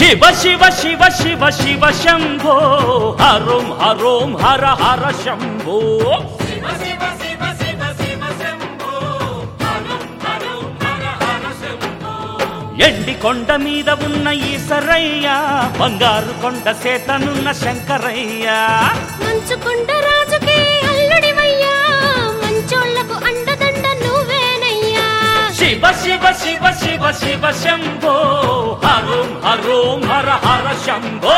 శివ శివ శివ శివ శివ శంభో హరోం హరోం హర హర శంభో శివ శివ శివ శివ శివ శంభో హరం హరం హర హర శంభో ఎండి కొండ మీద ఉన్న ఈసరయ్య బంగారు కొండ సేతనున్న శంకరయ్య మంచుకొండ రాజుకే అల్లుడివయ్యా మంచోళ్లకు అండదండ నువ్వేనయ్యా శివ శివ శివ శివ శివ శంభో హరోం హరోం హర హర శంభో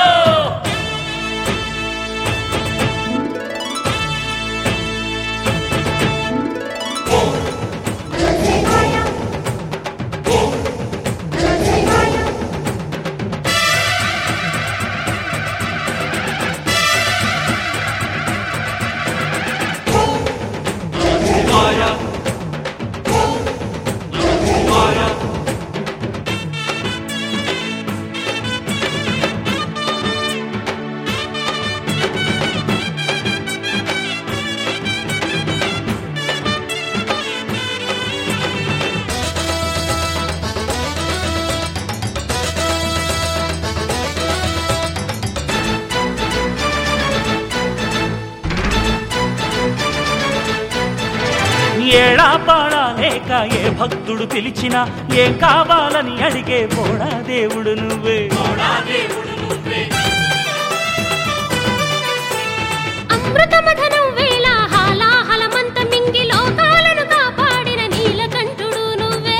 ఏడా పాడా లేక ఏ భక్తుడు పిలిచినా ఏం కావాలని అడిగే పోడా దేవుడు నువ్వే అమృతమథనం వేళ హాలాహలమంత మింగి లోకాలను కాపాడిన నీలకంఠుడు నువ్వే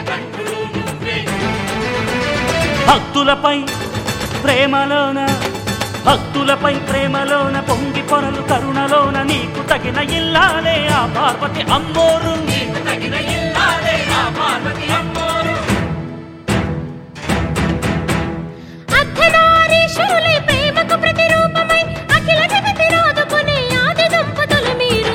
భక్తులపై ప్రేమలోన భక్తులపై ప్రేమలోన పొంగి పొరలు కరుణలోన నీకు తగిన ఇల్లాలే ఆ పార్వతి అమ్మోరు తగిన ఇల్లాలే ఆ పార్వతి అమ్మోరు అర్ధనారీశ్వరులే ప్రేమకు ప్రతిరూపమై అఖిల జగతి రాదుకునే ఆది దంపతులు మీరు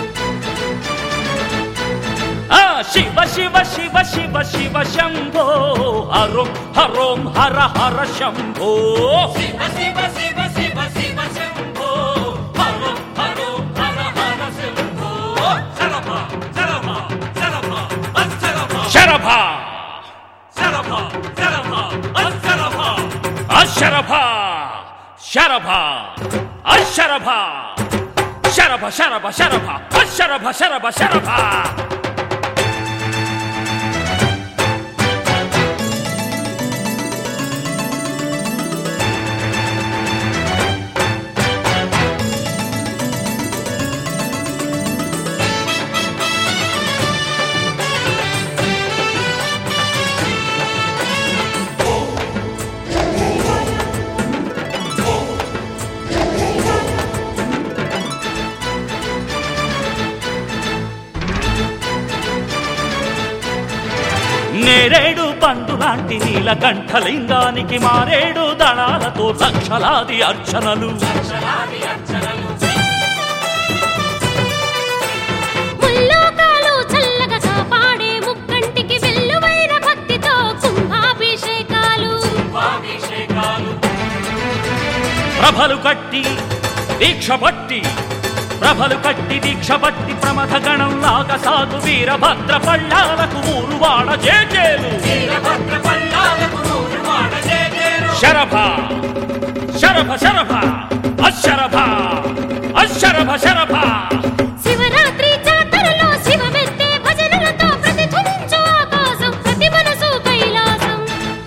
ఆ శివ శివ శివ శివ శివ శంభో హరోం హరోం హర హర శంభో శివ శివ శివ శివ శివ శంభో హరం హరం హర హర శంభో శరభ శరభ శరభ అశరభ శరభ శరభ శరభ అశరభ అశరభ శరభ అశరభ శరభ శరభ శరభ అశరభ శరభ శరభ నేరేడు పండు లాంటి నీలకంఠలింగానికి మారేడు దళాలతో లక్షలాది అర్చనలు ముల్లోకాలు చల్లగా కాపాడే ముక్కంటికి వెల్లువైన భక్తితో కుంభాభిషేకాలు ప్రభలు కట్టి దీక్ష పట్టి ప్రభలు కట్టి దీక్ష పట్టి ప్రమథ గణం లాగా సాగు వీరభద్ర పళ్ళాలకు ఊరు వాడ జేజేలు వీరభద్ర పల్లాలకు నూరు వాడ జేజేరు శరభ శరభ శరభ అశరభ అశరభ శరభ శివరాత్రి జాతరలో శివమెత్తే భజనలతో ప్రతిధ్వనించు ఆకాశం ప్రతి మనసు కైలాసం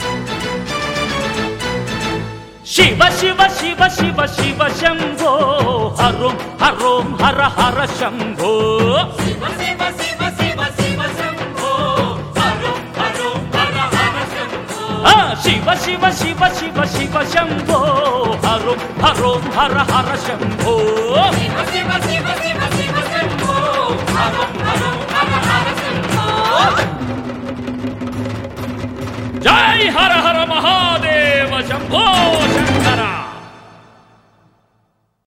శివ శివ శివ శివ శివ శంభో హరోం హరోం హర హర శంభో శివ శివ శివ శివ శివ శంభో హరం హరం హర హర శంభో ఆ శివ శివ శివ శివ శివ శంభో హరోం హరోం హర హర శంభో శివ శివ శివ